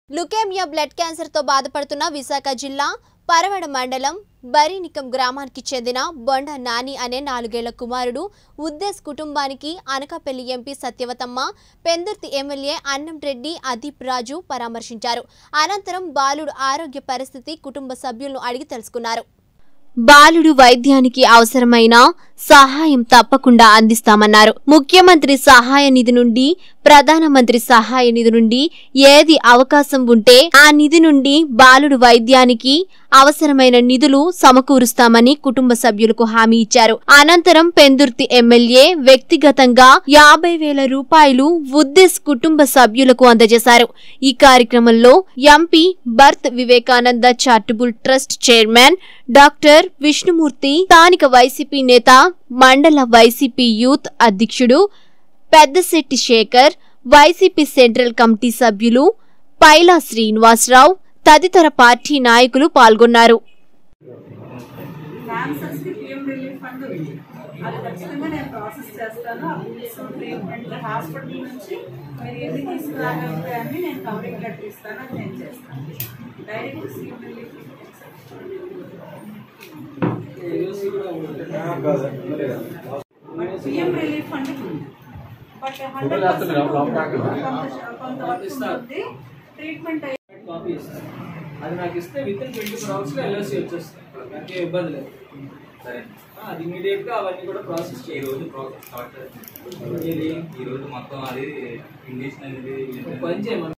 leukaemia blood క్యాన్సర్తో బాధపడుతున్న విశాఖ జిల్లా పరవడ మండలం బరినికం గ్రామానికి చెందిన బొండ నాని అనే నాలుగేళ్ల కుమారుడు ఉద్దేశ్ కుటుంబానికి అనకాపల్లి ఎంపీ సత్యవతమ్మ పెందుర్తి ఎమ్మెల్యే అన్నంరెడ్డి అదీప్ రాజు పరామర్శించారు అనంతరం బాలుడు ఆరోగ్య పరిస్థితి కుటుంబ సభ్యులను అడిగి తెలుసుకున్నారు బాలుడు వైద్యానికి అవసరమైన సహాయం తప్పకుండా అందిస్తామన్నారు ముఖ్యమంత్రి సహాయ నిధి నుండి ప్రధానమంత్రి సహాయ నిధి నుండి ఏది అవకాశం ఉంటే ఆ నిధి నుండి బాలుడు వైద్యానికి అవసరమైన నిధులు సమకూరుస్తామని కుటుంబ సభ్యులకు హామీ ఇచ్చారు అనంతరం పెందుర్తి ఎమ్మెల్యే వ్యక్తిగతంగా యాభై వేల రూపాయలు ఉద్దేశ్ కుటుంబ సభ్యులకు అందజేశారు ఈ కార్యక్రమంలో ఎంపీ బర్త్ Vivekananda charitable trust chairman doctor Vishnumurthy స్థానిక వైసీపీ నేత మండల వైసీపీ యూత్ అధ్యక్షుడు Peddasetti Sekhar YCP central committee సభ్యులు పైలా శ్రీనివాసరావు తదితర పార్టీ నాయకులు పాల్గొన్నారు క్యాన్సర్స్ కి పిఎం రిలీఫ్ ఫండ్ ఉంది అది ఖచ్చితంగా నేను ప్రాసెస్ చేస్తాను ఆ బిల్స్ ట్రీట్మెంట్ హాస్పిటల్ నుంచి మీరు ఎన్ని తీసుకురాగలిగితే అన్ని నేను కవరింగ్ లెటర్ ఇస్తాను అది నేను చేస్తాను direct CM relief but PM relief fund ఉంది బట్ హండ్రెడ్ కొంత వరకు ఉంటుంది ట్రీట్మెంట్ కాపీ ఇస్తాను అది నాకు ఇస్తే విత్ ఇన్ ట్వంటీ ఫోర్ అవర్స్లో ఎల్ఓసి వచ్చేస్తుంది నాకే ఇబ్బంది లేదు సరే ఆ, అది ఇమీడియట్ గా అవన్నీ కూడా ప్రాసెస్ ఈ చేయాలి రోజు ప్రాసెస్ స్టార్ట్ చేస్తాం ఇది ఈ రోజు మొత్తం అది ఇండిషన్ అనేది ఒక పని చేయమని